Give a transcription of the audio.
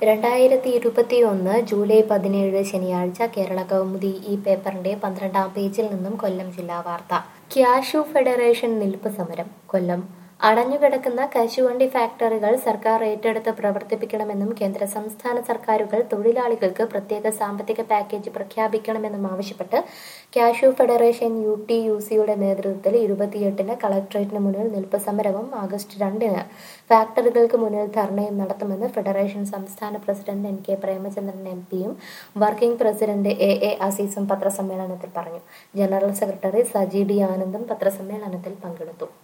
രണ്ടായിരത്തി ഇരുപത്തിയൊന്ന് ജൂലൈ പതിനേഴ് ശനിയാഴ്ച കേരള കൗമുദി ഈ പേപ്പറിന്റെ പന്ത്രണ്ടാം പേജിൽ നിന്നും കൊല്ലം ജില്ലാ വാർത്ത ക്യാഷു ഫെഡറേഷൻ നിൽപ്പ് സമരം കൊല്ലം അടഞ്ഞുകിടക്കുന്ന കശുവണ്ടി ഫാക്ടറികൾ സർക്കാർ ഏറ്റെടുത്ത് പ്രവർത്തിപ്പിക്കണമെന്നും കേന്ദ്ര സംസ്ഥാന സർക്കാരുകൾ തൊഴിലാളികൾക്ക് പ്രത്യേക സാമ്പത്തിക പാക്കേജ് പ്രഖ്യാപിക്കണമെന്നും ആവശ്യപ്പെട്ട് cashew federation U T U സിയുടെ നേതൃത്വത്തിൽ ഇരുപത്തിയെട്ടിന് കളക്ടറേറ്റിന് മുന്നിൽ നിൽപ്പ് സമരവും ആഗസ്റ്റ് രണ്ടിന് ഫാക്ടറികൾക്ക് മുന്നിൽ ധർണയും നടത്തുമെന്ന് ഫെഡറേഷൻ സംസ്ഥാന president N K Premachandran M പിയും വർക്കിംഗ് പ്രസിഡന്റ് എ എ അസീസും പത്രസമ്മേളനത്തിൽ പറഞ്ഞു ജനറൽ സെക്രട്ടറി സജി ഡി ആനന്ദും പത്രസമ്മേളനത്തിൽ പങ്കെടുത്തു